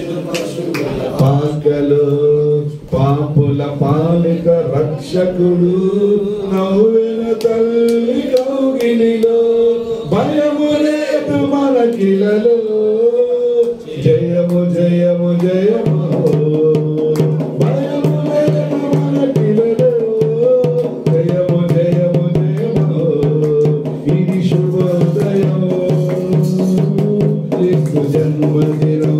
పాకలు పాపుల పాలిక రక్షకుడు నవ్వెన తల్లి కౌగిలిలో భయము లేదు మనకిలలో జయము జయము జయము భయము లేదు మనకిలలో జయము జయము జయము ఇది శుభోదయం క్రీస్తు జన్మదినం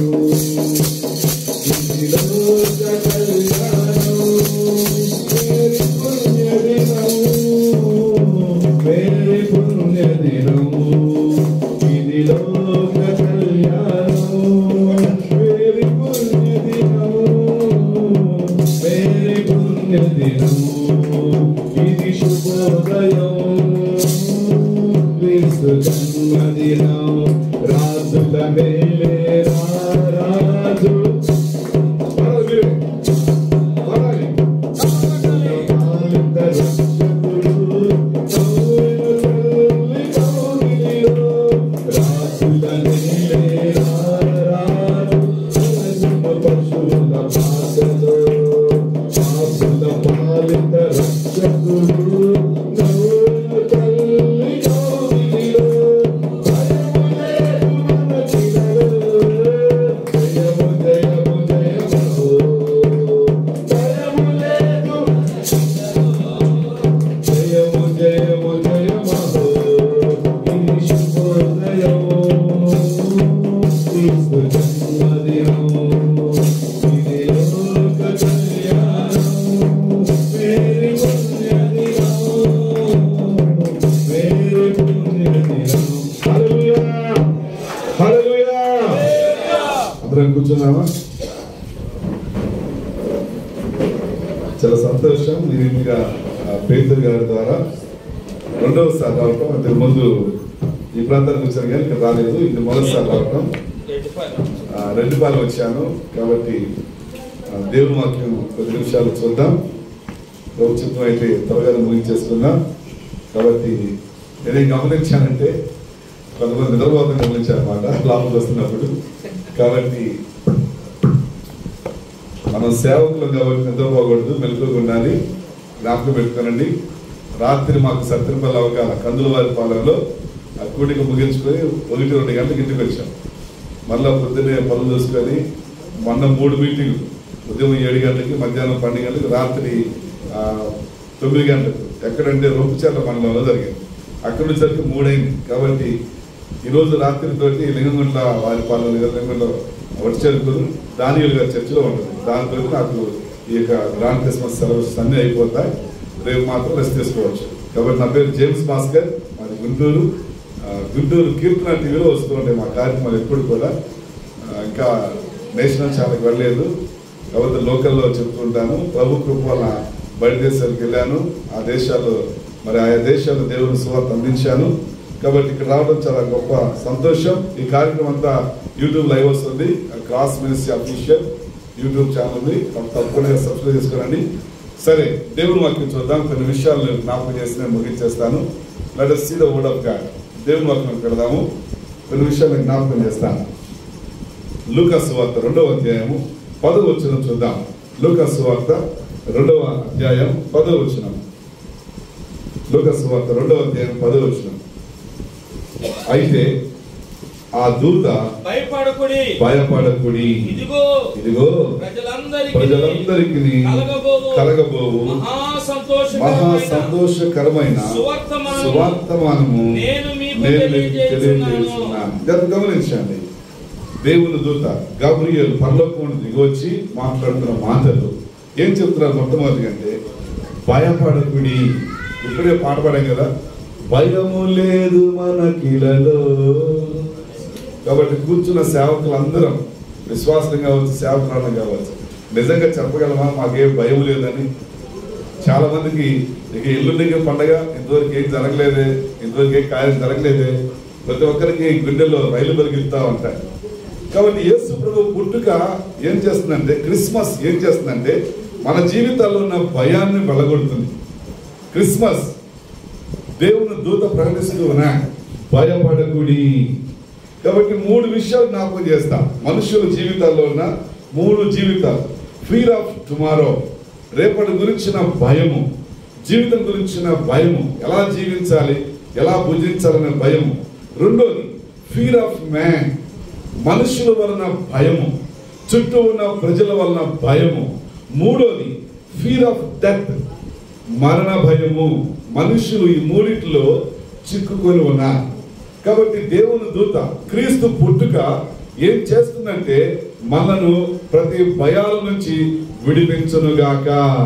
ఇది శుభోదయం క్రీస్తు జన్మదినం రాజుల మేలే రాజు జయము జయము జయము ఇది శుభోదయము క్రీస్తు జన్మదినము ఇది లోక కళ్యాణము మేరీ పుణ్యదినము మేరీ పుణ్యదినము హల్లెలూయా హల్లెలూయా అందరం కూర్చున్నామా చాలా సంతోషం ఈ రీతిగా ఆ, పేదర్ గారి ద్వారా రెండవసారి రావటం అంతకు ముందు ఈ ప్రాంతానికి వచ్చాను కానీ ఇక్కడ రాలేదు ఇది మొదటిసారి రావటం ఆ, రెండు పాలు వచ్చాను కాబట్టి ఆ, దేవుని వాక్యం కొద్ది నిమిషాలు చూద్దాం ప్రభు చిత్తం అయితే త్వరగా ముగించేసుకుందాం కాబట్టి నేనేం గమనించానంటే కొంతమంది నిద్రపోతం గమనించారన్నమాట లాభం వస్తున్నప్పుడు కాబట్టి మనం సేవకులు కాబట్టి నిద్రపోకూడదు మెలకుగా ఉండాలి జ్ఞాపకం పెట్టుకోనండి రాత్రి మాకు సత్యనపల్లి అవకాశం కందుల వారి పాలెంలో ఆ కూడిక ముగించుకొని ఒకటి రెండు గంటలకు ఇంటికి వచ్చాం మళ్ళా పొద్దున్నే పనులు చూసుకొని మొన్న మూడు మీటింగ్లు ఉదయం ఏడు గంటలకి మధ్యాహ్నం పన్నెండు గంటలకు రాత్రి ఆ, తొమ్మిది గంటలకు ఎక్కడంటే రొప్పుచెర్ల మండలంలో జరిగింది అక్కడి నుంచి సరికి మూడైంది కాబట్టి ఈరోజు రాత్రి తోటి లింగంగుంట్ల వారి పాలన లింగంగుంట్ల వచ్చేందుకు దానియులు గారి చర్చిలో ఉంటుంది దానితో నాకు ఈ యొక్క గ్రాండ్ క్రిస్మస్ సెలవుస్ అన్నీ అయిపోతాయి రేపు మాత్రం రెస్ట్ తీసుకోవచ్చు కాబట్టి నా పేరు జేమ్స్ భాస్కర్ మాది గుంటూరు ఆ, గుంటూరు కీర్తన టీవీలో వస్తూ ఉంటాయి మా కార్యక్రమాలు ఎప్పుడు కూడా ఆ, ఇంకా నేషనల్ ఛానల్కి వెళ్ళలేదు కాబట్టి లోకల్లో చెప్తుంటాను ప్రభు కృప వలన బయట దేశాలకు వెళ్ళాను ఆ దేశాల్లో మరి ఆయా దేశాల్లో దేవుని సువార్త అందించాను కాబట్టి ఇక్కడ రావడం చాలా గొప్ప సంతోషం ఈ కార్యక్రమం అంతా యూట్యూబ్ లైవ్ వస్తుంది cross ministry official YouTube channel ఉంది కాబట్టి తప్పకుండా సబ్స్క్రైబ్ చేసుకోనండి సరే దేవుని వాక్యం చూద్దాం కొన్ని విషయాలు నేను జ్ఞాపకం చేసి నేను ముగించేస్తాను let see the word of God దేవుని వాక్యం పెడదాము కొన్ని విషయాలు నేను జ్ఞాపకం చేస్తాను లూకాసు వార్త రెండవ అధ్యాయము పదవ వచ్చిన చూద్దాం లూకాసు వార్త రెండవ అధ్యాయం పదవ వచ్చిన లూకాసు వార్త రెండవ అధ్యాయం పదవ వచ్చిన అయితే ఆ దూత భయపడకుడి భయపడకుడి ఇదిగో ఇదిగో ప్రజలందరికీ ప్రజలందరికీ కలగబోవు కలగబోవు మహా మహా సంతోషకరమైన సంతోషకరమైన సువర్తమానము సువార్తమానము నేను మీకు నేను మీకు తెలియజేస్తున్నాను. తెలియజేస్తున్నాను గత గమనించండి దేవుని దూత గాబ్రియల్ పరలోకం నుండి దిగొచ్చి మాట్లాడుతున్న మాటలు ఏం చెప్తున్నారు మొట్టమొదటి అంటే భయపడకుడి ఇప్పుడే పాట పాడాం కదా భయము లేదు మనకిలలో కాబట్టి కూర్చున్న సేవకులందరం విశ్వాసం కావచ్చు సేవకురాలను కావచ్చు నిజంగా చెప్పగలమా మాకేం భయం లేదని చాలా మందికి ఇక ఎల్లుండికి పండగ ఇంతవరకు ఏం జరగలేదే ఇంతవరకు ఏం కార్యం జరగలేదే ప్రతి ఒక్కరికి గుండెల్లో రైలు పరిగెత్తా ఉంటాయి కాబట్టి యేసు ప్రభు పుట్టుక ఏం చేస్తుందంటే క్రిస్మస్ ఏం చేస్తుందంటే మన జీవితాల్లో ఉన్న భయాన్ని వెళ్ళగొడుతుంది క్రిస్మస్ దేవుని దూత ప్రకటిస్తూ ఉన్నా భయపడకుడి కాబట్టి మూడు విషయాలు జ్ఞాపకం చేస్తా మనుషుల జీవితాల్లో ఉన్న మూడు జీవితాలు ఫీర్ ఆఫ్ టుమారో రేపటి గురించిన భయము జీవితం గురించిన భయము ఎలా జీవించాలి ఎలా భుజించాలనే భయము రెండోది ఫీర్ ఆఫ్ మ్యాన్ మనుషుల వలన భయము చుట్టూ ఉన్న ప్రజల వలన భయము మూడోది ఫీర్ ఆఫ్ డెత్ మరణ భయము మనుషులు ఈ మూడిట్లో చిక్కుకొని ఉన్నారు కాబట్టి దేవుని దూత క్రీస్తు పుట్టుక ఏం చేస్తుందంటే మనను ప్రతి భయాల నుంచి విడిపించునుగాక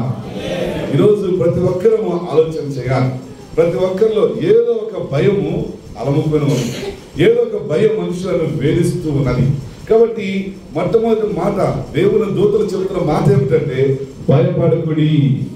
ఈరోజు ప్రతి ఒక్కరము ఆలోచన చేయాలి ప్రతి ఒక్కరిలో ఏదో ఒక భయము అలముకొని ఉంది ఏదో ఒక భయం మనుషులను వేధిస్తూ ఉన్నది కాబట్టి మొట్టమొదటి మాట దేవుని దూతలు చెబుతున్న మాట ఏమిటంటే భయపడకుడి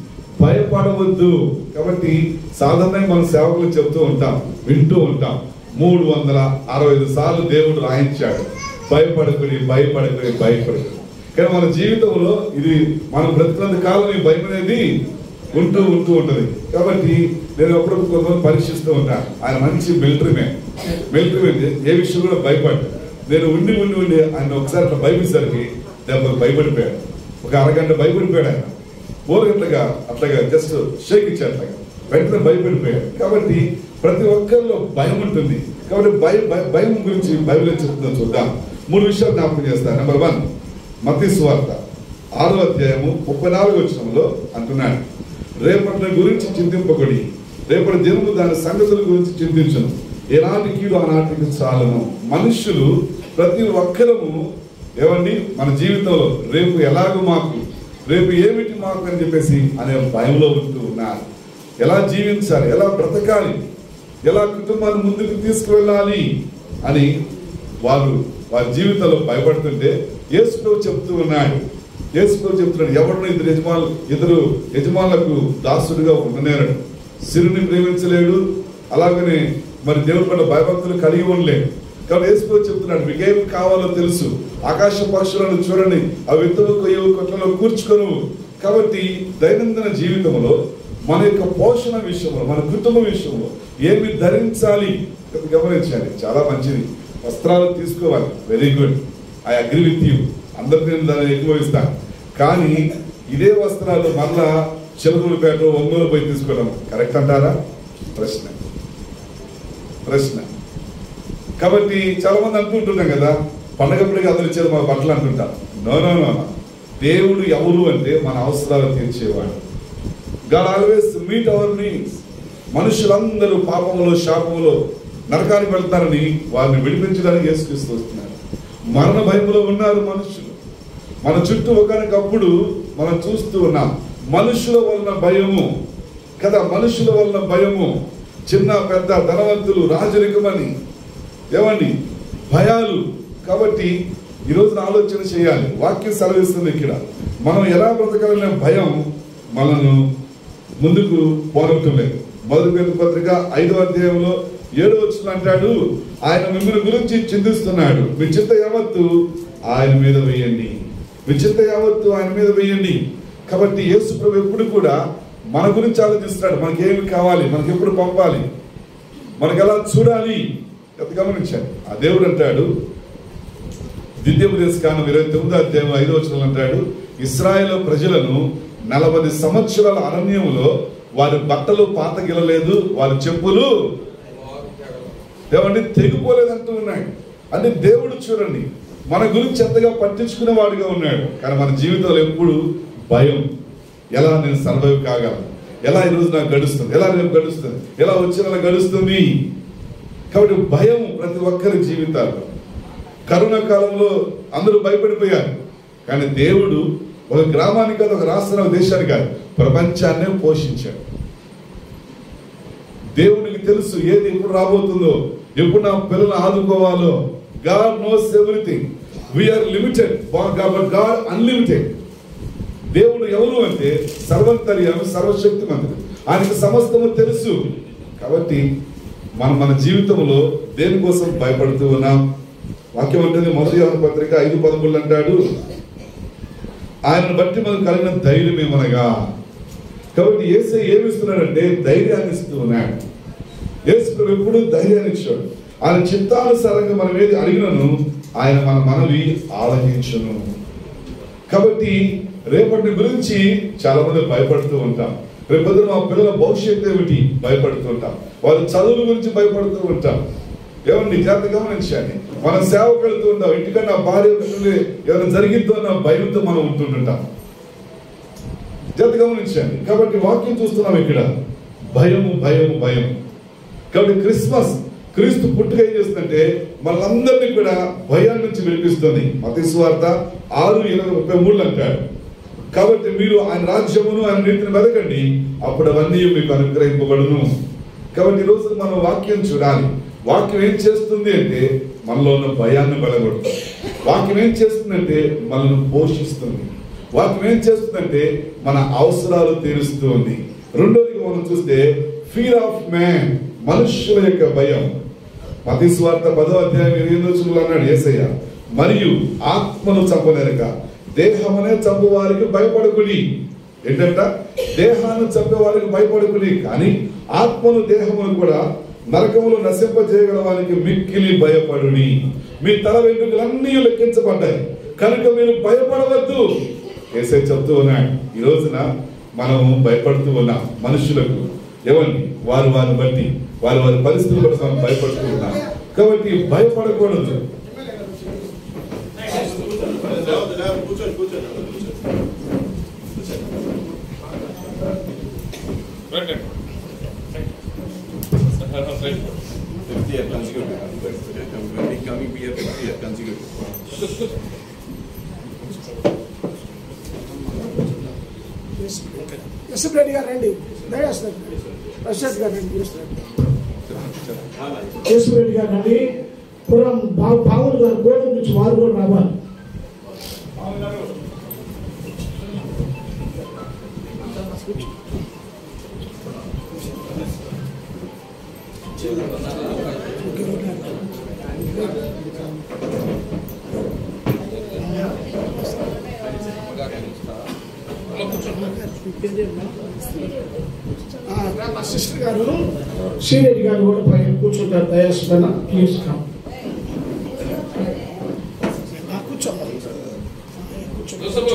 భయపడవద్దు కాబట్టి సాధారణంగా మన సేవకులు చెబుతూ ఉంటాం వింటూ ఉంటాం మూడు వందల అరవై ఐదు సార్లు దేవుడు రాయించాడు భయపడకుడి భయపడకుడి భయపడకుడి కానీ మన జీవితంలో ఇది మనం బ్రతికినంత కాలం ఈ భయం అనేది ఉంటూ ఉంటూ ఉంటది కాబట్టి నేను అప్పుడప్పుడు కొంతమంది పరీక్షిస్తూ ఉంటాను ఆయన మంచి మిలిటరీ మ్యాన్ మిలిటరీ మ్యాన్ ఏ విషయం కూడా భయపడ్డా నేను ఉండి ఉండి ఉండి ఆయన ఒకసారి అట్లా భయపేసరికి దెబ్బకు భయపడిపోయాడు ఒక అరగంట భయపడిపోయాడు ఆయన ఊరగట్లుగా అట్లాగా జస్ట్ షేక్ ఇచ్చాడు అట్లాగా వెంటనే భయపడిపోయాడు కాబట్టి ప్రతి ఒక్కరిలో భయం ఉంటుంది కాబట్టి భయ భయ- భయం గురించి బైబిల్ ఏం చెప్తుందో చూద్దాం మూడు విషయాలు జ్ఞాపకం చేస్తాను నెంబర్ వన్ మతీ సువార్త ఆరో అధ్యాయము ముప్పై నాలుగు వచ్చినంలో అంటున్నాడు రేపటి గురించి చింతింపకూడి రేపటి దినము దాని సంగతుల గురించి చింతించను ఏనాటి కీడు ఆనాటికి చాలను మనుషులు ప్రతి ఒక్కరము ఏమండి మన జీవితంలో రేపు ఎలాగో మాకు రేపు ఏమిటి మాకు అని చెప్పేసి అనే భయంలో ఉంటూ ఉన్నారు ఎలా జీవించాలి ఎలా బ్రతకాలి ఎలా కుటుంబాన్ని ముందుకు తీసుకువెళ్ళాలి అని వారు వారి జీవితంలో భయపడుతుంటే యేసుప్రభు చెప్తూ ఉన్నాడు యేసుప్రభు చెప్తున్నాడు ఎవరిని ఇద్దరు యజమానులు ఇద్దరు యజమానులకు దాసుడిగా ఉండనేరడు సిరుని ప్రేమించలేడు అలాగనే మరి దేవుడి పట్ల భయభక్తులు కలిగి ఉండలేడు కాబట్టి యేసుప్రభు చెప్తున్నాడు మీకేం కావాలో తెలుసు ఆకాశ పక్షులను చూడండి అవి విత్తలు కొయ్యవు కొట్లలో కూర్చుకొను కాబట్టి దైనందిన జీవితంలో మన యొక్క పోషణ విషయంలో మన కుటుంబ విషయంలో ఏమి ధరించాలి ఇది గమనించాలి చాలా మంచిది వస్త్రాలు తీసుకోవాలి very good I agree with you అందరికి నేను దాన్ని ఎక్కువ ఇస్తాను కానీ ఇదే వస్త్రాలు మళ్ళా చిలకలపేట ఒంగోలు పోయి తీసుకోవడం కరెక్ట్ అంటారా ప్రశ్న ప్రశ్న కాబట్టి చాలా మంది అనుకుంటున్నాం కదా పండగప్పటికి అందరు ఇచ్చారు మా బట్టలు అంటుంటారు నో నో నో నో. దేవుడు ఎవరు అంటే మన అవసరాలు తీర్చేవాడు God always meet our needs మనుషులందరూ పాపములో శాపములో నరకానికి వెళ్తారని వారిని విడిపించడానికి యేసుక్రీస్తు వస్తున్నారు మరణ భయములో ఉన్నారు మనుషులు మన చుట్టూ ఒకనకప్పుడు మనం చూస్తూ ఉన్నాం మనుషుల వలన భయము కదా మనుషుల వలన భయము చిన్న పెద్ద ధనవంతులు రాజరికమని ఏమండి భయాలు కాబట్టి ఈ రోజున ఆలోచన చేయాలి వాక్యం సెలవిస్తుంది ఇక్కడ మనం ఎలా బ్రతకాలనే భయం మనను ముందుకు పోనట్లేదు మొదటి పేరు పత్రిక ఐదో అధ్యాయంలో ఏడో వచ్చిన అంటాడు ఆయన మిమ్మల్ని గురించి చింతిస్తున్నాడు మీ చింత యావత్తు ఆయన మీద వేయండి మీ చింత యావత్తు ఆయన మీద వేయండి కాబట్టి యేసు ప్రభు ఎప్పుడు కూడా మన గురించి ఆలోచిస్తున్నాడు మనకి ఏమి కావాలి మనకి ఎప్పుడు పంపాలి మనకు ఎలా చూడాలి అది గమనించండి ఆ దేవుడు అంటాడు ద్వితీయోపదేశ కాలం ఇరవై తొమ్మిదో అధ్యాయం ఐదో వచనం అంటాడు ఇస్రాయేల్ ప్రజలను నలభై సంవత్సరాల అరణ్యములో వారి బట్టలు పాత గిలలేదు వారి చెప్పులు ఏమండి తెగిపోలేదంటూ ఉన్నాయి అంటే దేవుడు చూడండి మన గురించి ఎంతగా పట్టించుకునే వాడిగా ఉన్నాడు కానీ మన జీవితంలో ఎప్పుడు భయం ఎలా నేను సర్వైవ్ కాగలను ఎలా ఈ రోజు నాకు గడుస్తుంది ఎలా రేపు గడుస్తుంది ఎలా వచ్చే నెల గడుస్తుంది కాబట్టి భయం ప్రతి ఒక్కరి జీవితాల్లో కరోనా కాలంలో అందరూ భయపడిపోయారు కానీ దేవుడు ఒక గ్రామానికి కాదు ఒక రాష్ట్రం ఒక దేశానికి కాదు ప్రపంచాన్నే పోషించాడు దేవునికి తెలుసు ఏది ఎప్పుడు రాబోతుందో ఎప్పుడు నా పిల్లలు ఆదుకోవాలో God knows everything we are limited but God unlimited దేవుడు ఎవరు అంటే సర్వంతర్యామి సర్వశక్తిమంతుడు ఆయనకు సమస్తము తెలుసు కాబట్టి మనం మన జీవితంలో దేనికోసం భయపడుతూ ఉన్నాం వాక్యం అంటుంది మొదటి యోహాను పత్రిక ఐదు పదమూడు అంటాడు ఆయనను బట్టి మనకు కలిగిన ధైర్యం ఏమనగా కాబట్టి ఏసై ఏమి ఇస్తున్నాడంటే ధైర్యాన్ని ఇస్తూ ఉన్నాడు యేసు ప్రభు ఎప్పుడు ధైర్యాన్ని ఇచ్చాడు ఆయన చిత్తానుసారంగా మనం ఏది అడిగినను ఆయన మన మనవి ఆలకించును కాబట్టి రేపటి గురించి చాలా మంది భయపడుతూ ఉంటాం రేపొద్దున మా పిల్లల భవిష్యత్తు ఏమిటి భయపడుతూ ఉంటాం వాళ్ళ చదువుల గురించి భయపడుతూ ఉంటాం ఏమండి జాగ్రత్త గమనించండి మనం సేవకు వెళ్తూ ఉంటాం ఇంటికన్నా భార్య పిల్లలు ఏమైనా జరిగిద్దో అన్న భయంతో మనం ఉంటుంటాం జాగ్రత్త గమనించండి కాబట్టి వాక్యం చూస్తున్నాం ఇక్కడ భయము భయము భయం కాబట్టి క్రిస్మస్ క్రీస్తు పుట్టుక ఏం చేస్తుందంటే మనందరినీ కూడా భయాన్ని నుంచి విడిపిస్తుంది మతీశ్వార్త ఆరు ఇరవై ముప్పై మూడు అంటాడు కాబట్టి మీరు ఆయన రాజ్యమును ఆయన నీతిని వెతకండి అప్పుడు అవన్నీ మీకు అనుగ్రహింపబడును కాబట్టి ఈ రోజు మనం వాక్యం చూడాలి వాక్యం ఏం చేస్తుంది అంటే మనలో ఉన్న భయాన్ని బలగొడుతుంది వాక్యం ఏం చేస్తుందంటే మనల్ని పోషిస్తుంది వాక్యం ఏం చేస్తుందంటే మన అవసరాలు తీరుస్తుంది రెండోది మనం చూస్తే ఫీర్ ఆఫ్ మ్యాన్ మనుష్యుల యొక్క భయం మతి స్వార్థ పదో అధ్యాయం ఇరవై ఎనిమిదో వచనంలో అన్నాడు ఏసయ్య మరియు ఆత్మను చంపలేరక దేహమనే చంపు వారికి భయపడుకుని ఏంటంట దేహాన్ని చంపే వారికి భయపడుకుని కానీ ఆత్మను దేహమును కూడా నరకములు నశింపజేయగల వారికి మిక్కిలి భయపడుని మీ తల వెంట్రుకలన్నీ లెక్కించబడ్డాయి కనుక మీరు భయపడవద్దు ఏసై చెప్తూ ఉన్నాడు ఈ రోజున మనము భయపడుతూ ఉన్నాం మనుషులకు ఏమండి వారు వారిని బట్టి వారి వారి పరిస్థితులు బట్టి మనం భయపడుతూ ఉన్నాం కాబట్టి భయపడకూడదు కూర్చోండి కూర్చోండి రండి. రండి. Fifty year consecutive. When we coming here fifty year consecutive. SF Reddy గారు రండి దయచేస్తారు ప్రశాంత్ గారు రండి ఎస్ఎఫ్ రెడ్డి గారు రండి పురం బావు పావులు గారు గోడ నుంచి వారు కూడా రావాలి ఆ, మా సిస్టర్ గారు శ్రీరెడ్డి గారు కూడా పైన కూర్చుంటారు దయాస్పైన ప్లీజ్ కమ్ కూర్చోండి జోసఫ్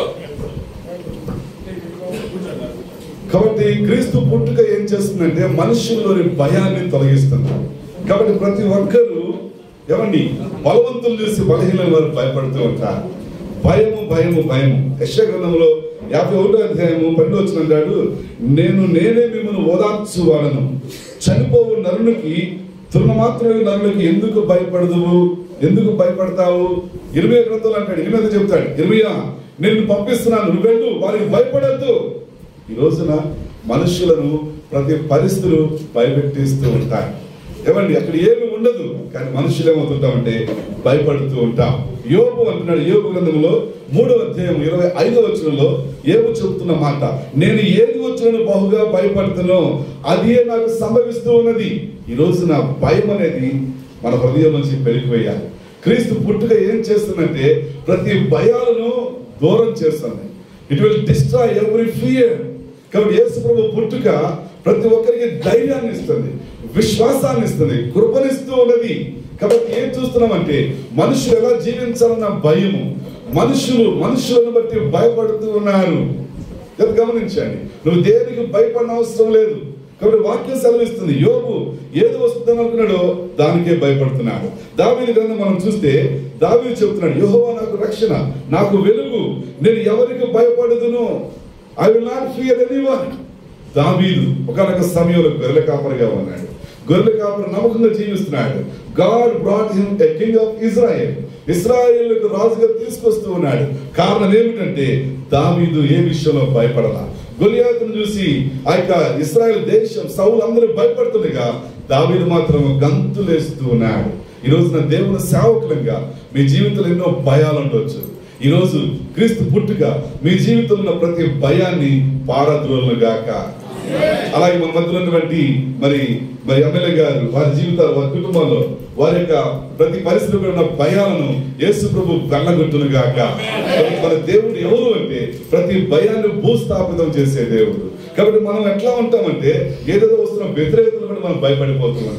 కాబట్టి క్రీస్తు పుట్టుక ఏం చేస్తుందంటే మనుషుల్లోని భయాన్ని తొలగిస్తుంది కాబట్టి ప్రతి ఒక్కరూ ఏమండి బలవంతులు చూసి బలహీన వారు భయపడుతూ ఉంటారు భయము భయము భయము యశ గ్రంథంలో యాభై ఒకటో అధ్యాయము పన్నెండు వచ్చిన అంటాడు నేను నేనే మిమ్మల్ని ఓదార్చువాడను చనిపోవు నరునికి తృణమాత్రమే నరులకి ఎందుకు భయపడదువు ఎందుకు భయపడతావు ఇరవై గ్రంథంలో అంటాడు ఇరవై చెప్తాడు ఇరవయా నేను పంపిస్తున్నాను నువ్వు వెళ్ళు వారికి భయపడద్దు ఈ రోజున మనుషులను ప్రతి పరిస్థితులు భయపెట్టిస్తూ ఉంటాయి ఏమండి అక్కడ ఏమి ఉండదు కానీ మనుషులు ఏమవుతుంటామంటే భయపడుతూ ఉంటాం యోగు అంటున్నాడు యోగు గ్రంథంలో మూడవ అధ్యాయం ఇరవై ఐదవ వచనంలో ఏమో చెబుతున్న మాట నేను ఏది వచ్చినను బహుగా భయపడుతున్నో అదే నాకు సంభవిస్తూ ఉన్నది ఈ రోజున భయం అనేది మన హృదయం నుంచి పెరిగిపోయాలి క్రీస్తు పుట్టుక ఏం చేస్తుందంటే ప్రతి భయాలను దూరం చేస్తుంది it will destroy every fear కాబట్టి యేసు ప్రభు పుట్టుక ప్రతి ఒక్కరికి ధైర్యాన్ని ఇస్తుంది విశ్వాసాన్ని ఇస్తుంది కృపనిస్తూ ఉన్నది కాబట్టి ఏం చూస్తున్నామంటే మనుషులు ఎలా జీవించాలన్న భయము మనుషులు మనుషులను బట్టి భయపడుతూ ఉన్నారు ఇది గమనించండి నువ్వు దేనికి భయపడిన అవసరం లేదు కాబట్టి వాక్యం సెలవిస్తుంది యోగు ఏది వస్తుందని అనుకున్నాడో దానికే భయపడుతున్నాడు దావీదు గ్రంథం మనం చూస్తే దావీదు చెప్తున్నాడు యెహోవా నాకు రక్షణ నాకు వెలుగు నేను ఎవరికి భయపడదును I will not fear anyone దావీదు ఒకనొక సమయంలో గొర్రెల కాపరిగా ఉన్నాడు గొర్రెల కాపరి నమ్మకంగా జీవిస్తున్నాడు God brought him a king of Israel ఇస్రాయేల్కు రాజుగా తీసుకొస్తూ ఉన్నాడు కారణం ఏమిటంటే దావీదు ఏ విషయంలో భయపడలా గొలియాతును చూసి ఆ యొక్క ఇస్రాయెల్ దేశం సౌలు అందరూ భయపడుతుండగా దావీదు మాత్రం గంతులేస్తూ ఉన్నాడు ఈ రోజున దేవుని సేవకులంగా మీ జీవితంలో ఎన్నో భయాలు ఉండొచ్చు ఈ రోజు క్రీస్తు పుట్టుక మీ జీవితంలో ఉన్న ప్రతి భయాన్ని పారద్రోలను గాక అలాగే మన మధ్యలో ఉన్నటువంటి మరి మరి ఎమ్మెల్యే గారు వారి జీవితాలు వారి కుటుంబంలో వారి యొక్క ప్రతి పరిస్థితిలో ఉన్న భయాలను యేసు ప్రభు వెళ్ళగొట్టును గాక కాబట్టి మన దేవుడు ఎవరు అంటే ప్రతి భయాన్ని భూస్థాపితం చేసే దేవుడు కాబట్టి మనం ఎట్లా ఉంటామంటే ఏదేదో వస్తున్న వ్యతిరేకతలు కూడా మనం భయపడిపోతూ ఉంటాం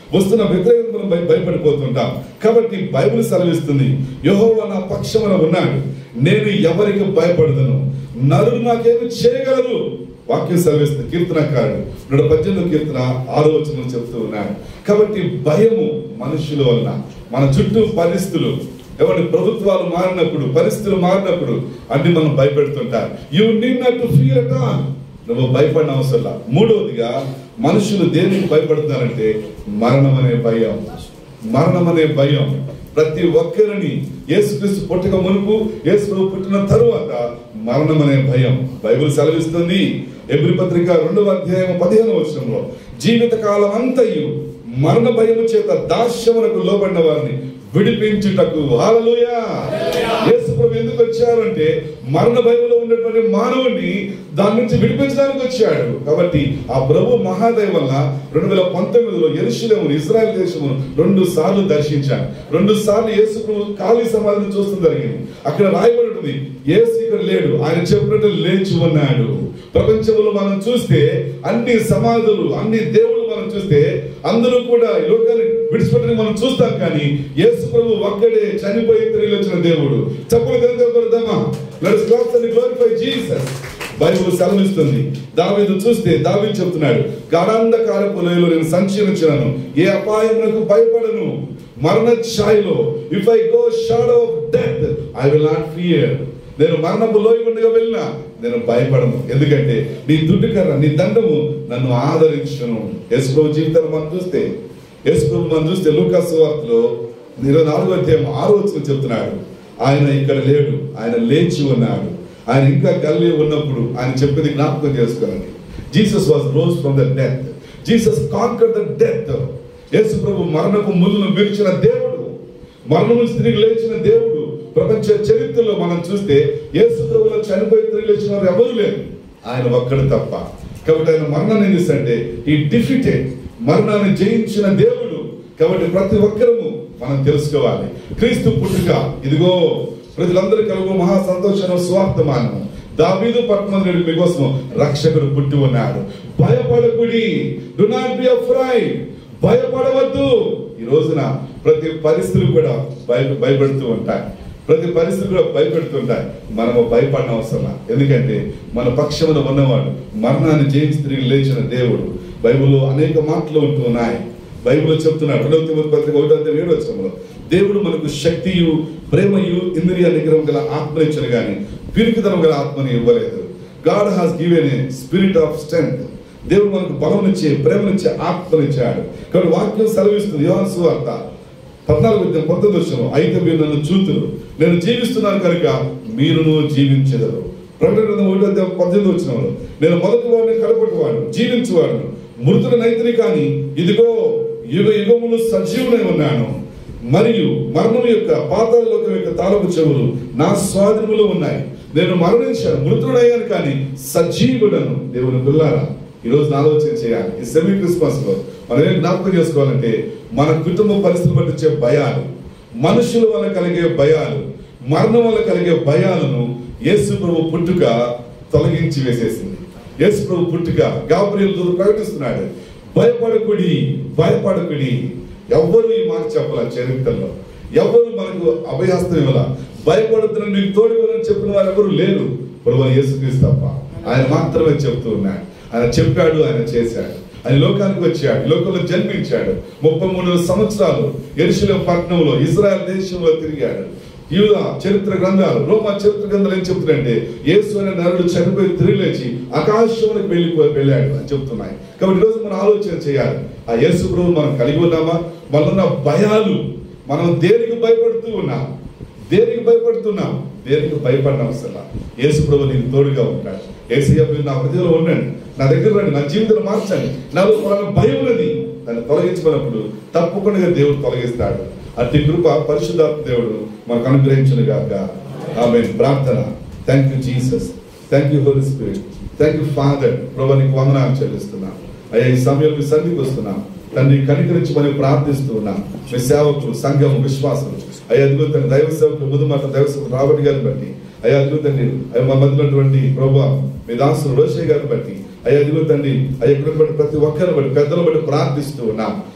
వస్తున్న వ్యతిరేకత మనం భయ- భయపడిపోతుంటాం కాబట్టి బైబిల్ సెలవిస్తుంది యెహోవా నా పక్షమున ఉన్నాడు నేను ఎవరికి భయపడదను నరులు నాకేమి చేయగలరు వాక్యం సెలవిస్తుంది కీర్తనకారుడు నూట పద్దెనిమిది కీర్తన ఆరో వచనం చెప్తూ ఉన్నాడు కాబట్టి భయము మనుషుల వలన మన చుట్టూ పరిస్థితులు ఎవరి ప్రభుత్వాలు మారినప్పుడు పరిస్థితులు మారినప్పుడు అన్ని మనం భయపెడుతుంటారు you need not to feel at all నువ్వు భయపడిన అవసరం లా. మూడవదిగా మనుషులు దేనికి భయపడుతున్నారంటే మరణం అనే భయం మరణం అనే భయం ప్రతి ఒక్కరిని యేసుక్రీస్తు పుట్టక మునుపు యేసు ప్రభు పుట్టిన తరువాత మరణం అనే భయం బైబిల్ సెలవిస్తుంది ఎబ్రి పత్రిక రెండవ అధ్యాయం పదిహేను వచనంలో జీవిత కాలం అంతయు మరణ భయము చేత దాస్యమునకు లోబడిన వారిని విడిపించుటకు హల్లెలూయా యేసు ప్రభు ఎందుకు వచ్చారంటే మరణ భయంలో ఉన్నటువంటి మానవుని దాని నుంచి విడిపించడానికి వచ్చాడు కాబట్టి ఆ ప్రభు మహాదయ వల్ల రెండు వేల పంతొమ్మిదిలో ఎరుషులేము ఇజ్రాయెల్ దేశము రెండు సార్లు దర్శించాను రెండు సార్లు యేసు ప్రభు ఖాళీ సమాధిని చూస్తూ జరిగింది అక్కడ రాయబడి ఉంటుంది యేసు ఇక్కడ లేడు ఆయన చెప్పినట్టు లేచి ఉన్నాడు ప్రపంచంలో మనం చూస్తే అన్ని సమాధులు అన్ని దేవుళ్ళు మనం చూస్తే అందరూ కూడా ఈ లోకాన్ని విడిచిపెట్టని మనం చూస్తాం కానీ యేసు ప్రభు ఒక్కడే చనిపోయి తిరిగి వచ్చిన దేవుడు చెప్పులు కనుక let's claps and glorify Jesus Bible సెలవిస్తుంది దావీదు చూస్తే దావీదు చెప్తున్నాడు గాఢాంధకారపు లోయలో నేను సంచరించినాను ఏ అపాయమునకు భయపడను మరణ ఛాయలో if I go shadow of death I will not fear నేను మరణపు లోయ గుండగా వెళ్ళినా నేను భయపడను ఎందుకంటే నీ దుడ్డుకర్ర నీ దండము నన్ను ఆదరించును యశ్ప్రభు జీవితాన్ని మనం చూస్తే యశ్ప్రభు మనం చూస్తే లూకాస్ వార్తలో ఇరవై నాలుగో అధ్యాయం ఆరో వచ్చిన చెప్తున్నాడు ఆయన ఇక్కడ లేడు ఆయన లేచి ఉన్నాడు ఆయన ఇంకా గల్లీ ఉన్నప్పుడు ఆయన చెప్పింది జ్ఞాపకం చేసుకోనండి Jesus was rose from the death Jesus conquer the death యేసు ప్రభు మరణపు ముళ్ళను విరిచిన దేవుడు మరణం నుంచి తిరిగి లేచిన దేవుడు ప్రపంచ చరిత్రలో మనం చూస్తే యేసు ప్రభులో చనిపోయి తిరిగి లేచిన వారు ఎవరు లేరు ఆయన ఒక్కడు తప్ప కాబట్టి ఆయన మరణాన్ని ఏం చేస్తాడంటే ఈ డిఫిటెడ్ మరణాన్ని జయించిన దేవుడు కాబట్టి ప్రతి ఒక్కరము మనం తెలుసుకోవాలి క్రీస్తు పుట్టుక ఇదిగో ప్రజలందరూ కలుగు మహా సంతోషం స్వార్థమానము దావీదు పట్టణం మీకోసం రక్షకుడు పుట్టి ఉన్నాడు భయపడకుడి డు నాట్ బి అఫ్రైడ్ భయపడవద్దు ఈ రోజున ప్రతి పరిస్థితులు కూడా భయ భయపెడుతూ ఉంటాయి ప్రతి పరిస్థితులు కూడా భయపెడుతుంటాయి మనము భయపడిన అవసరం లా. ఎందుకంటే మన పక్షమున ఉన్నవాడు మరణాన్ని జయించి తిరిగి లేచిన దేవుడు బైబిల్లో అనేక మాటలు ఉంటూ ఉన్నాయి బైబిల్ చెప్తున్నాడు రెండవ తిమోతి పత్రిక ఒకటో అధ్యాయం ఏడో వచనంలో దేవుడు మనకు శక్తియు ప్రేమయు ఇంద్రియ నిగ్రహం గల ఆత్మ ఇచ్చిన గాని పిరికితనం గల ఆత్మని ఇవ్వలేదు God has given a spirit of strength దేవుడు మనకు బలమునిచ్చే ప్రేమనిచ్చే ఆత్మనిచ్చాడు కాబట్టి వాక్యం సెలవిస్తుంది యోహాను సువార్త పద్నాలుగు అధ్యాయం పంతొమ్మిది వచ్చిన అయితే మీరు నన్ను చూతురు నేను జీవిస్తున్నాను కనుక మీరును జీవించదరు ప్రకటన గ్రంథం ఒకటో అధ్యాయం పద్దెనిమిది వచ్చిన నేను మొదటి వాడిని కడపటి వాడు జీవించువాడు మృతుల నైతిని కానీ ఇదిగో యుగ యుగములు సజీవునై ఉన్నాను మరియు మరణం యొక్క పాతాళ లోకం యొక్క తాలపు చెవులు నా స్వాధీనములో ఉన్నాయి నేను మరణించాను మృతుడయ్యాను కానీ సజీవుడను దేవుని పిల్లారా ఈ రోజు ఆలోచన చేయాలి ఈ సెమీ క్రిస్మస్ లో మనం ఏం జ్ఞాపకం చేసుకోవాలంటే మన కుటుంబ పరిస్థితులు బట్టి వచ్చే భయాలు మనుషుల వల్ల కలిగే భయాలు మరణం వల్ల కలిగే భయాలను యేసు ప్రభు పుట్టుక తొలగించి వేసేసింది యేసు ప్రభు పుట్టుక గాబ్రియల్ దూత ప్రకటిస్తున్నాడు భయపడకుడి భయపడకుడి ఎవ్వరు ఈ మాట చెప్పాల చరిత్రలో ఎవరు మనకు అభయాస్తం ఇవ్వాల భయపడుతున్న నీకు తోడుకోనని చెప్పిన వారు ఎవరు లేరు ప్రభు యేసుక్రీస్తు తప్ప ఆయన మాత్రమే చెప్తూ ఉన్నాడు ఆయన చెప్పాడు ఆయన చేశాడు ఆయన లోకానికి వచ్చాడు ఈ లోకంలో జన్మించాడు ముప్పై మూడు సంవత్సరాలు ఎరుశలేం పట్టణంలో ఇజ్రాయెల్ దేశంలో తిరిగాడు యూద చరిత్ర గ్రంథాలు రోమా చరిత్ర గ్రంథాలు ఏం చెప్తున్నాయంటే యేసు అనే నరుడు చనిపోయి తిరిగి లేచి ఆకాశంలోకి వెళ్ళిపోయి వెళ్ళాడు అని చెప్తున్నాయి కాబట్టి ఈరోజు మనం ఆలోచన చేయాలి ఆ యేసు ప్రభు మనం కలిగి ఉన్నామా మనన్న భయాలు మనం దేనికి భయపడుతూ ఉన్నాం దేనికి భయపడుతున్నాం దేనికి భయపడిన అవసరం యేసు ప్రభు నీకు తోడుగా ఉంటాడు ఏసయ్య మీరు నా హృదయంలో ఉండండి నా దగ్గర రండి నా జీవితం మార్చండి నాలో పలానా భయం ఉన్నది దాన్ని తొలగించుకున్నప్పుడు తప్పకుండా దేవుడు తొలగిస్తాడు అట్టి కృప పరిశుద్ధాత్మ దేవుడు మనకు అనుగ్రహించిన గాక ఆమె ప్రార్థన thank you Jesus thank you Holy Spirit thank you Father ప్రభు నీకు వందనాలు చెల్లిస్తున్నాం అయ్యా ఈ సమయంలో మీ సన్నిధికి వస్తున్నాం తండ్రి కనికరించి మనం ప్రార్థిస్తూ ఉన్నాం మీ సేవకులు సంఘం విశ్వాసం అయ్యా అదిగో తండ్రి దైవ సేవకులు ముదుమాట దైవ సేవకులు రాబడి గారిని బట్టి అయ్యా అదిగో తండ్రి అయ్యా మా మధ్యలో ఉన్నటువంటి ప్రభు మీ దాసులు రోషయ్య గారిని బట్టి అయ్యా అదిగో తండ్రి అయ్యా ఇక్కడ బట్టి ప్రతి ఒక్కరిని బట్టి పెద్దలు బట్టి ప్రార్థిస్తూ ఉన్నాం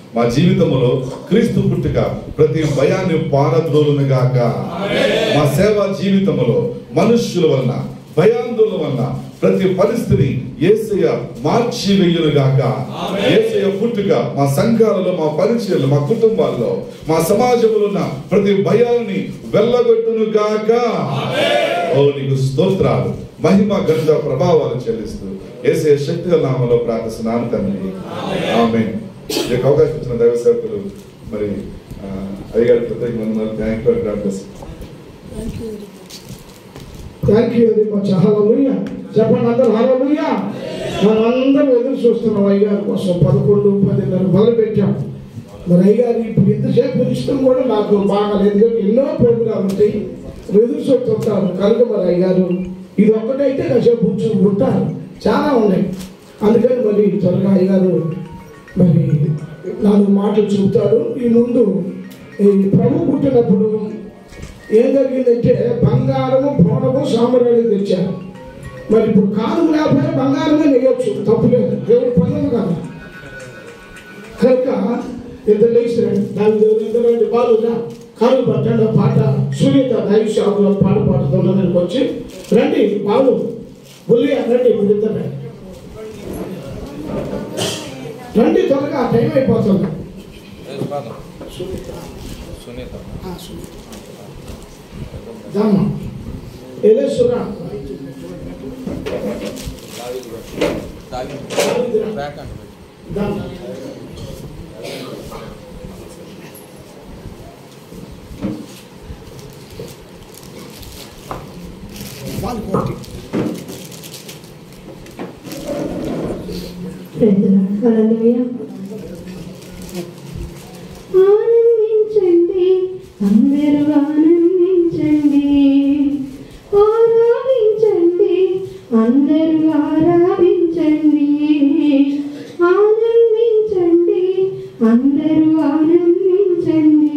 మా జీవితంలో క్రీస్తు పుట్టుక ప్రతి భయాన్ని పారద్రోలును గాక మా సేవా జీవితంలో మనుష్యుల వలన భయాందోళన వలన ప్రతి పరిస్థితిని ఏసయ్య మార్చి వెయ్యును గాక ఏసయ్య పుట్టుక మా సంఘాలలో మా పరిచయాలు మా కుటుంబాల్లో మా సమాజంలో ఉన్న ప్రతి భయాన్ని వెళ్ళగొట్టును గాక ఓ నీకు స్తోత్రాలు మహిమ గంధ ప్రభావాలు చెల్లిస్తూ ఏసే శక్తి నామంలో ప్రార్థిస్తున్నాను తండ్రి ఆమె ఈ యొక్క అవకాశం ఇచ్చిన దైవ సేవకులు మరి ఆ, అయ్యగారి ప్రత్యేక వందనాలు thank you doctors thank you very much హల్లెలూయా చెప్పండి అందరూ హల్లెలూయా మనందరం ఎదురు చూస్తున్నాం అయ్యగారి కోసం పదకొండు పదిన్నర మొదలు పెట్టాం మరి అయ్యగారు ఇప్పుడు ఇంతసేపు ఇష్టం కూడా నాకు బాగా లేదు ఎందుకంటే ఎన్నో ప్రోగ్రామ్ ఉంటాయి ఎదురు చూస్తుంటారు కనుక మరి అయ్యగారు ఇది ఒక్కటైతే కాసేపు కూర్చుని ఉంటారు చాలా ఉన్నాయి అందుకని మరి త్వరగా అయ్యగారు మరి నాలుగు మాటలు చెబుతారు ఈ ముందు ఈ ప్రభు పుట్టినప్పుడు ఏం జరిగిందంటే బంగారము పోనము సాంబ్రాణి తెచ్చారు మరి ఇప్పుడు కాలం లేకపోతే బంగారమే నెయ్యొచ్చు తప్పులేదు దేవుడు పనులు కదా కనుక ఇద్దరు లేచిరండి దాని దేవుడు ఇద్దరు రండి బాలుగా కాలు పట్టండి ఆ పాట సునీత దైవ శాఖలో పాట పాడుతున్న దగ్గరికి వచ్చి రండి బాలు బుల్లి రండి మీరు ఇద్దరు రండి. రండి త్వరగా టైం అయిపోతుంది సునీత ఆ, సునీత దామా ఎలేసురా దామా వాళ్ళు కోటి హల్లెలూయా ఆనందించండి అందరూ ఆనందించండి ఆరాధించండి అందరూ ఆరాధించండి ఆనందించండి అందరూ ఆనందించండి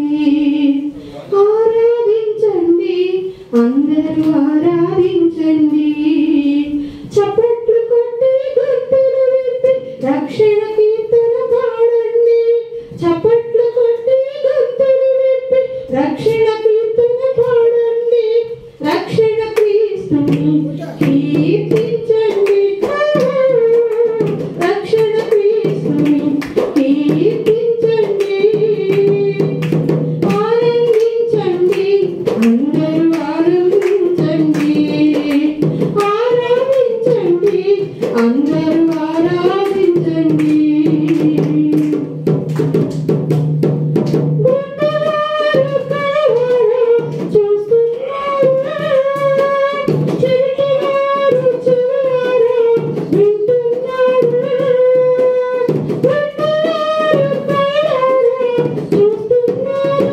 ఆరాధించండి అందరూ ఆరాధించండి చప్పట్లు కొట్టి గంతులు విప్పి రక్షణ కీర్తన పాడండి చప్పట్లు కొట్టి గంతులు విప్పి రక్షణ కీర్తన పాడండి రక్షణ క్రీస్తుని కీర్తించండి రక్షణ క్రీస్తుని కీర్తించండి ఆనందించండి అందరూ ఆనందించండి ఆరాధించండి అందరూ ఆరాధించండి గుండెవారు కలవరం చూస్తున్నారు చెవిటివారు చెవులారా వింటున్నారు గుండెవారు కలవరం చూస్తున్నారు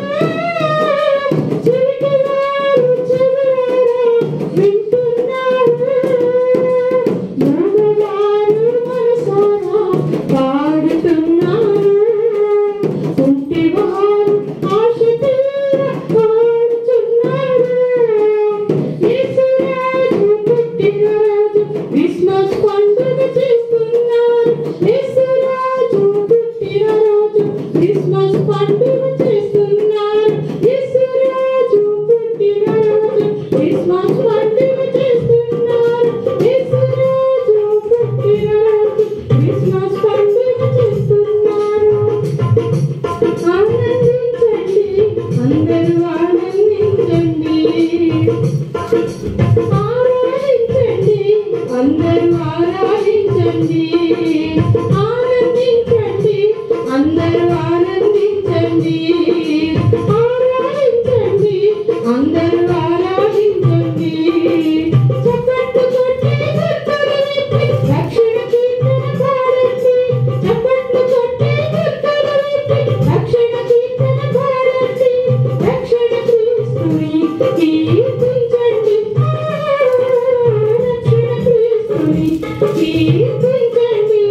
చెవిటివారు చెవులారా వింటున్నారు మగవారు మనసారా పాడుతున్నారు కుంటివారు ఆశ తీర పాడుతున్నారు యేసురాజు పుట్టినరోజు క్రిస్మస్ పండుగ చేస్తున్నారు యేసురాజు పుట్టినరోజు క్రిస్మస్ పండుగ చేస్తున్నారు యేసురాజు పుట్టినరోజు క్రిస్మస్ పండుగ చేస్తున్నారు యేసురాజు పుట్టినరోజు క్రిస్మస్ పండుగ చేస్తున్నారు ఆనందించండి అందరూ ఆనందించండి ఆరాధించండి అందరూ ఆరాధించండి ఆనందించండి అందరూ ఆనందించండి ఆరాధించండి అందరూ ఆరాధించండి చప్పట్లు కొట్టి గుర్తులు విప్పి రక్షణ కీర్తన పాడండి చప్పట్లు కొట్టి గుర్తులు విప్పి రక్షణ కీర్తన పాడండి రక్షణ క్రీస్తుని కీర్తించండి రక్షణ క్రీస్తుని కీర్తించండి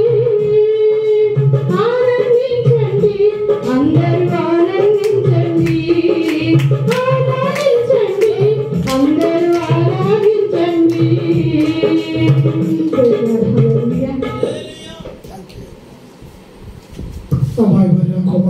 ఆనందించండి అందరూ ఆనందించండి ఆరాధించండి అందరూ ఆరాధించండి హల్లెలూయా అమ్మాయి వారి కుమార్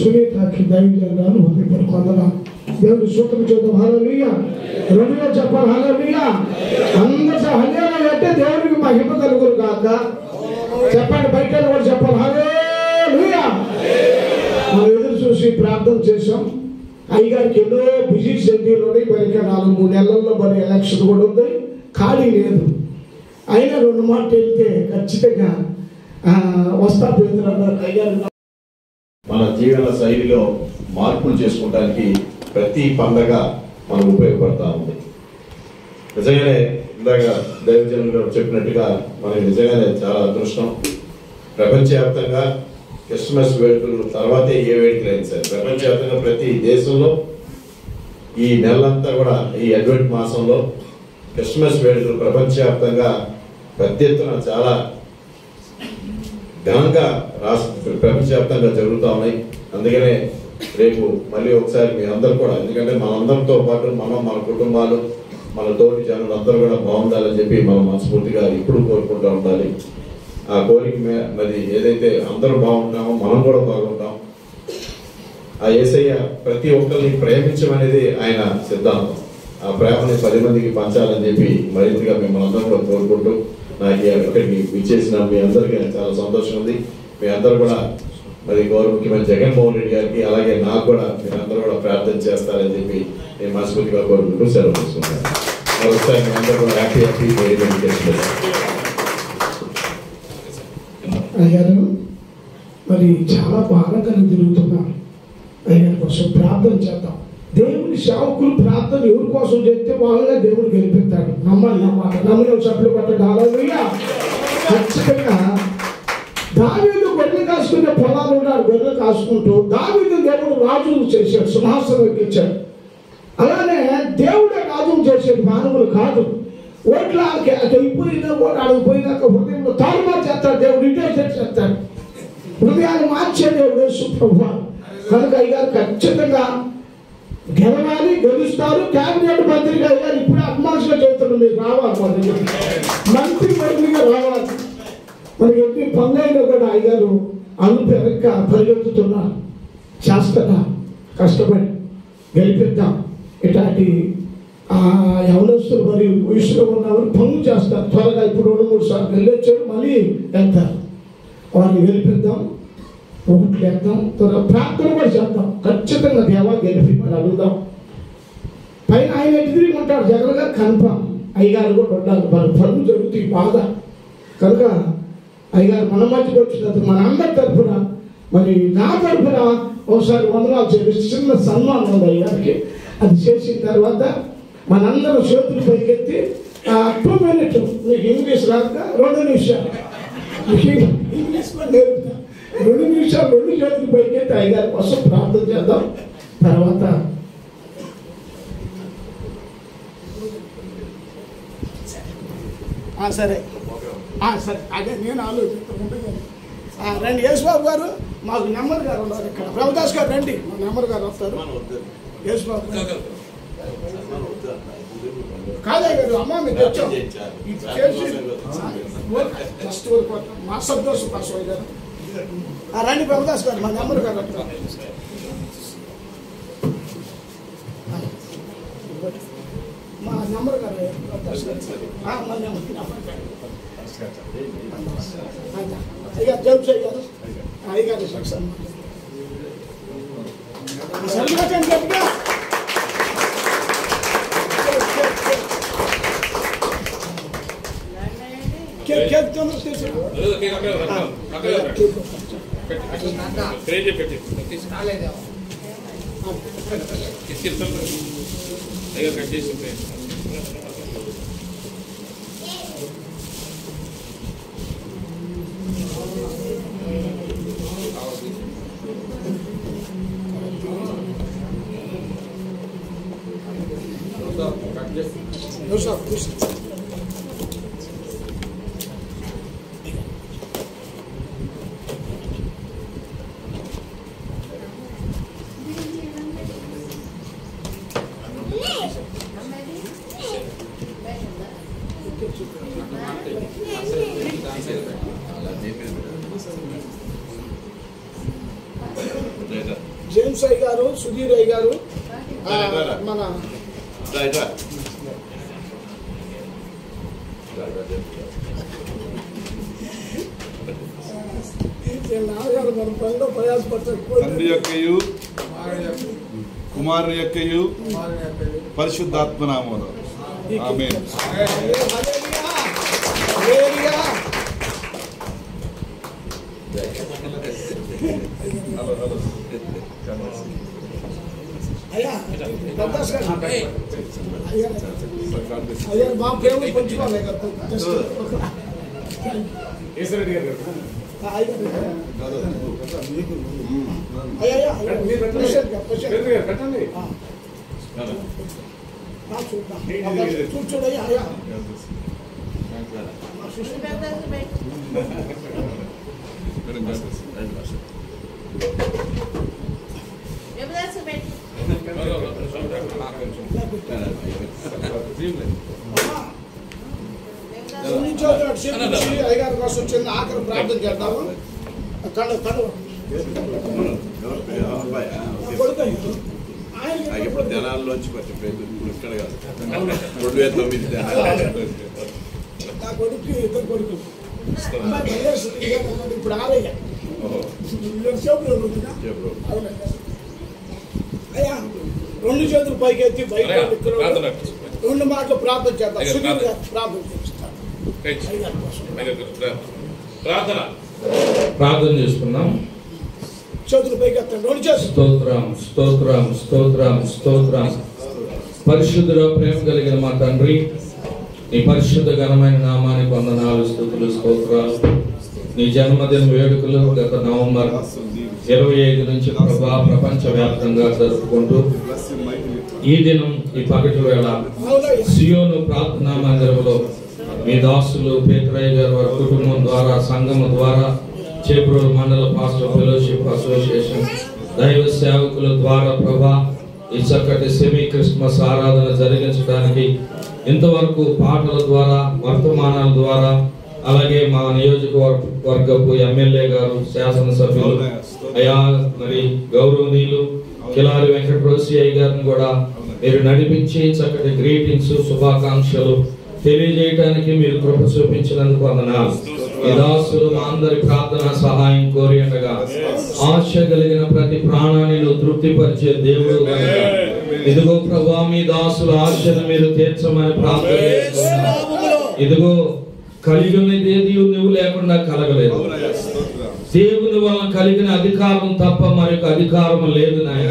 సునీతకి దైవజనాలు వందిపడు కొందరా దేవుడి సూత్రం చూద్దాం హలోయ రెండులో చెప్పాలి హలోయ అందరూ హలేలు అంటే దేవుడికి మహిమ కలుగురు కాక చెప్పండి బయట కూడా చెప్పాలి హలోయ మనం ఎదురు చూసి ప్రార్థన చేశాం అయ్యగారికి ఎన్నో బిజీ షెడ్యూల్ ఉన్నాయి మరి ఇంకా నాలుగు మూడు నెలల్లో మరి ఎలక్షన్ కూడా ఉంది ఖాళీ లేదు అయినా రెండు మాటలు వెళ్తే ఖచ్చితంగా ఆ, వస్తా పేదలు అన్నారు అయ్యారు మన జీవన శైలిలో మార్పులు చేసుకోవడానికి ప్రతి పండగ మనకు ఉపయోగపడతా ఉంది నిజంగానే ఇందాక దైవజనులు గారు చెప్పినట్టుగా మనకి నిజంగానే చాలా అదృష్టం ప్రపంచవ్యాప్తంగా క్రిస్మస్ వేడుకలు తర్వాతే ఏ వేడుకలు అయింది సార్ ప్రపంచవ్యాప్తంగా ప్రతి దేశంలో ఈ నెలంతా కూడా ఈ అడ్వెంట్ మాసంలో క్రిస్మస్ వేడుకలు ప్రపంచవ్యాప్తంగా పెద్ద ఎత్తున చాలా ఘనంగా రాష్ట్ర ప్రపంచవ్యాప్తంగా జరుగుతూ ఉన్నాయి అందుకనే రేపు మళ్ళీ ఒకసారి మీ అందరూ కూడా ఎందుకంటే మనందరితో పాటు మనం మన కుటుంబాలు మన తోటి జనులు అందరూ కూడా బాగుండాలని చెప్పి మనం మనస్ఫూర్తిగా ఇప్పుడు కోరుకుంటూ ఉండాలి ఆ కోరిక మే- మరి ఏదైతే అందరూ బాగుంటామో మనం కూడా బాగుంటాం ఆ ఏసయ్య ప్రతి ఒక్కరిని ప్రేమించమనేది ఆయన సిద్ధాంతం ఆ ప్రేమని పది మందికి పంచాలని చెప్పి మరింతగా మిమ్మల్ని అందరూ కూడా కోరుకుంటూ నాకు ఈ ఇక్కడికి విచ్చేసిన మీ అందరికీ చాలా సంతోషం ఉంది మీ అందరూ కూడా మరి గౌరవ ముఖ్యమంత్రి జగన్మోహన్ రెడ్డి గారికి అలాగే నాకు కూడా మీరందరూ కూడా ప్రార్థన చేస్తారని చెప్పి నేను మనస్ఫూర్తిగా కోరుకుంటూ సెలవు తీసుకుంటాను మరొకసారి మీ అందరూ కూడా హ్యాపీ హ్యాపీ వెరీ వెరీ అయ్యారు మరి చాలా బాగా తిరుగుతున్నారు అయ్యారు కోసం ప్రార్థన చేద్దాం దేవుని సేవకులు ప్రార్థన ఎవరి కోసం చేస్తే వాళ్ళనే దేవుడు గెలిపిస్తాడు నమ్మాలి నమ్మాలి నమ్మని సభ్యులు పట్టండి అలా ఖచ్చితంగా దావీదు గొర్రెలు కాసుకునే పొలాలు ఉన్నారు గొర్రెలు కాసుకుంటూ దావీదు దేవుడు రాజు చేశాడు సింహాసనం ఎక్కించాడు అలానే దేవుడే రాజు చేసేది మానవులు కాదు ఓట్ల అయిపోయినా కూడా అడిగిపోయినాక హృదయంలో తారుమారు చేస్తాడు దేవుడు ఇటే చేస్తాడు హృదయాన్ని మార్చే దేవుడు సుప్రభు కనుక అయ్యారు ఖచ్చితంగా గెలవాలి గెలుస్తారు క్యాబినెట్ మంత్రిగా అయ్యారు ఇప్పుడు అభిమాషగా చెబుతున్నాడు మీరు రావాలి మా దగ్గరికి. మంత్రి మంత్రిగా రావాలి మరి ఎన్ని పనులైనా కూడా అయ్యారు అను పెరక్క పరిగెత్తుతున్నారు చేస్తున్నా కష్టపడి గెలిపిద్దాం ఇట్లాంటి ఆ యవనస్తులు మరి వయసులో ఉన్నవారు పనులు చేస్తారు త్వరగా ఇప్పుడు రెండు మూడు సార్లు వెళ్ళొచ్చారు మళ్ళీ వెళ్తారు వారిని గెలిపిద్దాం ఒకటి వేద్దాం త్వరగా ప్రార్థన కూడా చేద్దాం ఖచ్చితంగా దేవా గెలిపి మరి అడుగుదాం పైన ఆయన ఎదురు ఉంటాడు జగన్ గారు కన్ఫామ్ అయ్యగారు కూడా ఉండాలి మరి పనులు జరుగుతాయి బాగా కనుక అయ్యగారు మన మధ్యకి వచ్చినందుకు మన అందరి తరఫున మరి నా తరఫున ఒకసారి వందనాలు చేసి చిన్న సన్మానం ఉంది అయ్యగారికి అది చేసిన తర్వాత మనందరం చేతులు పైకెత్తి టూ మినిట్ మీకు ఇంగ్లీష్ రాక రెండు నిమిషాలు మీకు ఇంగ్లీష్ కూడా నేర్పుతా రెండు నిమిషాలు రెండు చేతులు పైకెత్తి అయ్యగారి కోసం ప్రార్థన చేద్దాం తర్వాత ఆ, సరే ఆ, సరే అదే నేను ఆలోచిస్తుంటే రండి యేసుబాబు గారు మాకు నెంబర్ గారు ఉన్నారు ఇక్కడ ప్రభుదాస్ గారు రండి మా నెంబర్ గారు వస్తారు యేసుబాబు గారు కాదే గారు అమ్మ మీకు తెచ్చాం ఇది చేసి జస్ట్ ఊరుకో. మా సంతోషం కోసం గారు ఆ, రండి ప్రభుదాస్ గారు మా నెంబర్ గారు వస్తారు మా నెంబర్ గారు ప్రభుదాస్ గారు ఆ, మా నెంబర్ నెంబర్ గారు అయ్యా జబ్బు అయ్యారు అయ్యగారు సక్సన్ సరిగ్గా చెప్పగా కేక్ కేక్ తొందర తీసి అదే కేక్ అక్కడ రా, అక్కడ రా. పెట్టి, పెట్టి. క్రేజీ పెట్టి. తీసి. తీసుకెళ్తాను. అయ్యో కట్ చేసి ఉంటే. కట్ చేసి దోశ దోశ లేదా సుధీర్ అయ్య గారు ఆ, మన ఈ నాన్నగారు మన పనిలో ప్రయాసపడతారు తండ్రి యొక్కయు కుమారుని యొక్కయు పరిశుద్ధాత్మ నామములో ఆమె అయ్యా ప్రకాష్ గారు అయ్యా అయ్యా మా ప్రేమ పంచుకోవాలి కదా జస్ట్ ఆ, అయ్యా అయ్యా అయ్యా ప్రెషర్ గా, ప్రెషర్ గా. ఆ. ఆ, చూద్దాం. చూడు చూడు అయ్యా అయ్యా ఆ, చూడు. అమ్మా. సున్ని చౌదరి అటు చేతి నుంచి అయ్యగారి కోసం చిన్న ఆఖరి ప్రార్థన చేద్దాము కళ్ళు కళ్ళు కొడుకు అయ్యా. ఆయన ఇప్పుడు జనాల్లోంచి కొంచెం పేరు ఇక్కడ కాదు రెండు వేల తొమ్మిది జనాలు నా కొడుకు ఇద్దరు కొడుకు అమ్మాయి మల్లేష్ ఇదిగా ఉన్నాడు. ఇప్పుడు ఆరయ్య వీళ్ళ సేపులో ఉంటుందా? చెప్పు అవునయ్యా. అయ్యా రెండు చేతులు పైకి ఎత్తి బయట ఇక్కడ ప్రార్థన. రెండు మాటలు ప్రార్థన చేద్దాం అయ్యా, సుధీర్ ప్రార్థన. గారు ప్రార్థన చేస్తాను రైట్. అయ్యగారి కోసం ప్రార్థన ప్రార్థన చేసుకుందాం చేతులు పైకి ఎత్తండి రెండు చేతులు స్తోత్రం స్తోత్రం స్తోత్రం స్తోత్రం పరిశుద్ధుల ప్రేమ కలిగిన మా తండ్రి నీ పరిశుద్ధ ఘనమైన నామానికి వందనాలు స్థుతులు స్తోత్రాలు నీ జన్మదిన వేడుకలు గత నవంబర్ ఇరవై ఐదు నుంచి ప్రభా ప్రపంచ వ్యాప్తంగా జరుపుకుంటూ ఈ దినం ఈ పగటి వేళ అవునయ్యా సియోను ప్రార్థనా మందిరంలో మీ దాసులు పేతురయ్య గారు వారి కుటుంబం ద్వారా సంఘము ద్వారా చేబ్రోలు మండల పాస్టర్ ఫెలోషిప్ అసోసియేషన్ దైవ సేవకుల ద్వారా ప్రభా ఈ చక్కటి సెమీ క్రిస్మస్ ఆరాధన జరిగించడానికి ఇంతవరకు పాటల ద్వారా వర్తమానాల ద్వారా అలాగే మా నియోజకవర్గపు ఎమ్మెల్యే గారు శాసనసభ్యులు అయా మరి గౌరవనీయులు కిలారి వెంకట రోసియ్య గారిని కూడా మీరు నడిపించి చక్కటి గ్రీటింగ్స్ శుభాకాంక్షలు తెలియజేయడానికి మీరు కృప చూపించినందుకు వందనాలు ఈ దాసులు మా అందరి ప్రార్థన సహాయం కోరి ఉండగా ఆశ కలిగిన ప్రతి ప్రాణాన్ని నువ్వు తృప్తిపరిచే దేవుడు కనుక ఇదిగో ప్రభా మీ దాసుల ఆశను మీరు తీర్చమని ప్రార్థన చేస్తున్నాను. ఇదిగో కలిగి ఉన్నది ఏది నువ్వు లేకుండా కలగలేదు దేవుని వలన కలిగిన అధికారం తప్ప మరొక అధికారం లేదు నాయన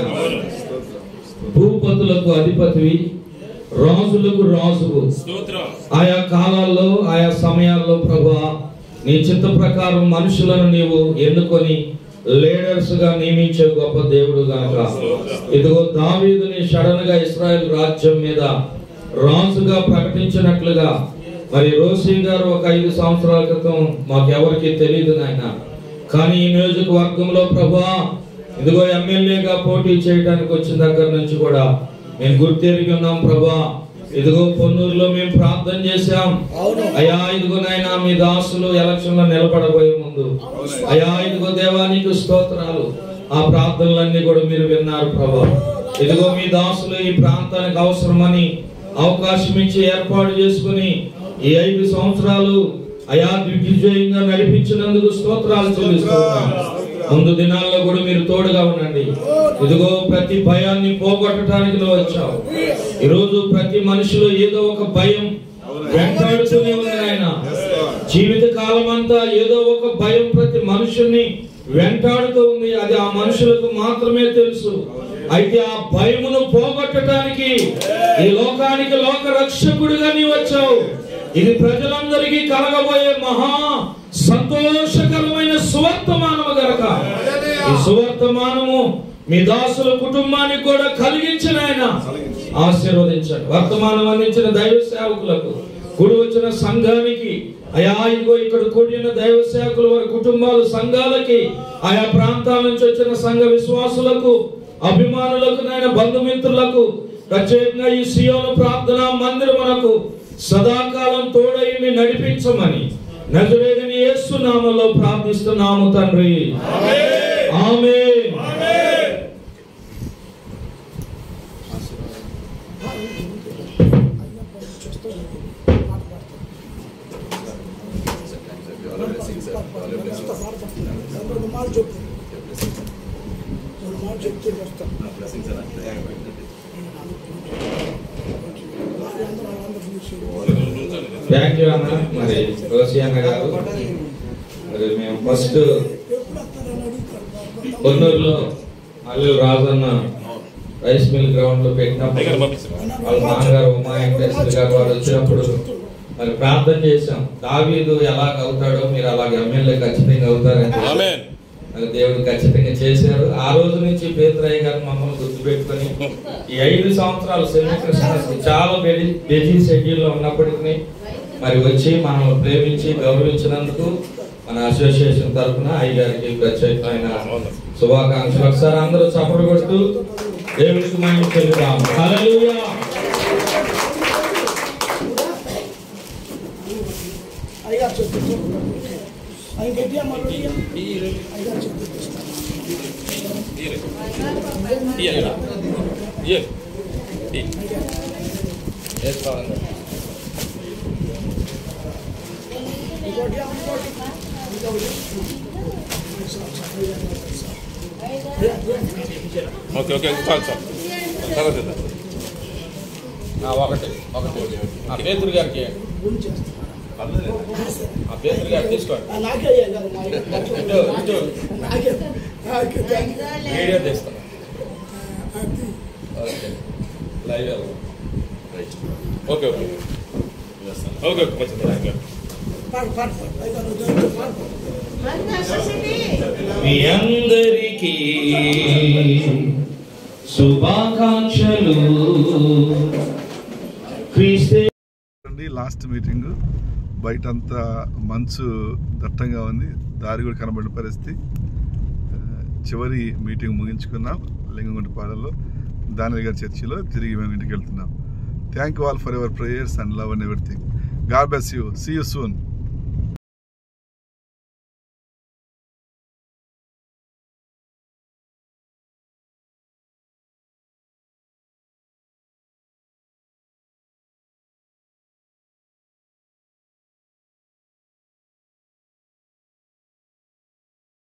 భూపతులకు అధిపతివి రాజులకు రాజువు స్తోత్రం ఆయా కాలాల్లో ఆయా సమయాల్లో ప్రభా నీ చిత్త ప్రకారం మనుషులను నీవు ఎన్నుకొని లీడర్స్ గా నియమించే గొప్ప దేవుడు గనక ఇదిగో దావీదుని సడన్ గా ఇస్రాయల్ రాజ్యం మీద రాజుగా ప్రకటించినట్లుగా మరి రోసి గారు ఒక ఐదు సంవత్సరాల క్రితం మాకెవరికి తెలియదు నాయన కానీ ఈ నియోజకవర్గంలో ప్రభా ఇదిగో ఎమ్మెల్యేగా పోటీ చేయడానికి వచ్చిన దగ్గర నుంచి కూడా మేము గుర్తెరిగి ఉన్నాం ప్రభా ఇదిగో పొన్నూరులో మేము ప్రార్థన చేశాం అయ్యా ఇదిగో నాయన మీ దాసులు ఎలక్షన్ లో నిలబడబోయే ముందు అయ్యా ఇదిగో దేవానికి స్తోత్రాలు ఆ ప్రార్థనలన్నీ కూడా మీరు విన్నారు ప్రభా ఇదిగో మీ దాసులు ఈ ప్రాంతానికి అవసరమని అవకాశం ఇచ్చి ఏర్పాటు చేసుకుని ఈ ఐదు సంవత్సరాలు అయా దిగ్విజయంగా నడిపించినందుకు స్తోత్రాలు చెల్లిస్తున్నాం ముందు దినాల్లో కూడా మీరు తోడుగా ఉండండి ఇదిగో ప్రతి భయాన్ని పోగొట్టడానికి నువ్వు వచ్చావు ఈరోజు ప్రతి మనిషిలో ఏదో ఒక భయం వెంటాడుతూనే ఉంది ఆయన జీవిత కాలం అంతా ఏదో ఒక భయం ప్రతి మనుషుల్ని వెంటాడుతూ ఉంది అది ఆ మనుషులకు మాత్రమే తెలుసు అయితే ఆ భయమును పోగొట్టడానికి ఈ లోకానికి లోక రక్షకుడిగా నీ వచ్చావు ఇది ప్రజలందరికీ కలగబోయే మహా సంతోషకరమైన సువర్తమానము గనక ఈ సువర్తమానము మీ దాసుల కుటుంబానికి కూడా కలిగించిన ఆయన ఆశీర్వదించండి వర్తమానం అందించిన దైవ సేవకులకు కూడి వచ్చిన సంఘానికి అయా ఇదిగో ఇక్కడ కూడిన దైవ సేవకులు వారి కుటుంబాలు సంఘాలకి ఆయా ప్రాంతాల నుంచి వచ్చిన సంఘ విశ్వాసులకు అభిమానులకు నాయన బంధుమిత్రులకు ప్రత్యేకంగా ఈ సియోను ప్రార్థన మందిరమునకు సదాకాలం తోడైంది నడిపించమని నజరేడని యేసు నామములో ప్రార్థిస్తున్నాము తండ్రి ఆమేన్ మాట చెప్పు రెండు మాట చెప్తే వస్తాం వాళ్ళందరూ వాళ్ళందరూ చూసి థ్యాంక్ యూ అన్న మరి రోసి అన్న గారు మరి మేము ఫస్ట్ ఎప్పుడు వస్తారని అడుగుతారు కొన్నూరులో Allu Rajanna rice mill ground లో పెట్టినప్పుడు వాళ్ళ నాన్నగారు ఉమా వెంకటేశ్వర గారు వారు వచ్చినప్పుడు మరి ప్రార్థన చేశాం దావీదు ఎలాగ అవుతాడో మీరు అలాగ ఎమ్మెల్యే ఖచ్చితంగా అవుతారని ఆమేన్ మరి దేవుడు ఖచ్చితంగా చేశారు ఆ రోజు నుంచి పేదరాయ్య గారు మమ్మల్ని గుర్తుపెట్టుకొని ఈ ఐదు సంవత్సరాలు సెమీ చాలా బిజీ బిజీ షెడ్యూల్ లో ఉన్నప్పటికీ మరి వచ్చి మనల్ని ప్రేమించి గౌరవించినందుకు మన అసోసియేషన్ తరఫున అయ్యగారికి ప్రత్యేకమైన శుభాకాంక్షలు ఒకసారి అందరూ చప్పట్లు కొడుతూ దేవుడికి మహిమ చెల్లుదాం హల్లెలూయా అయ్యగారు చెప్పు ఆయన గట్టిగా మళ్ళీ అయ్యగారు చెప్పు ఇయ్యాలి ఇయ్యాలి వేసుకోవాలి ఇంకోటి ఇంకోటి ఇంకోటి ఓకే ఓకే చాలు చాలు తర్వాత ఇద్దాం. ఆ, ఒకటి ఒకటి ఆ పేతురు గారికి ఆ పేతురు గారికి తీసుకోండి నాకే అయ్యగారు మా ఇటు ఇటు నాకే నాకే థ్యాంక్ యూ వీడియో తీస్తాను okay live right okay okay okay okay మంచిది థ్యాంక్ యూ పాడు పాడు పాడు అయ్యగారు దేవుడితో పాడు మీ అందరికీ శుభాకాంక్షలు క్రీస్తే అండి లాస్ట్ మీటింగ్ బయట అంతా మంచు దట్టంగా ఉంది దారి కూడా కనబడిన పరిస్థితి ఆ, చివరి మీటింగ్ ముగించుకున్నాం లింగగుంటపాడలో దాని గారి చర్చిలో తిరిగి మేము ఇంటికి వెళ్తున్నాం thank you all for your prayers and love and everything God bless you see you soon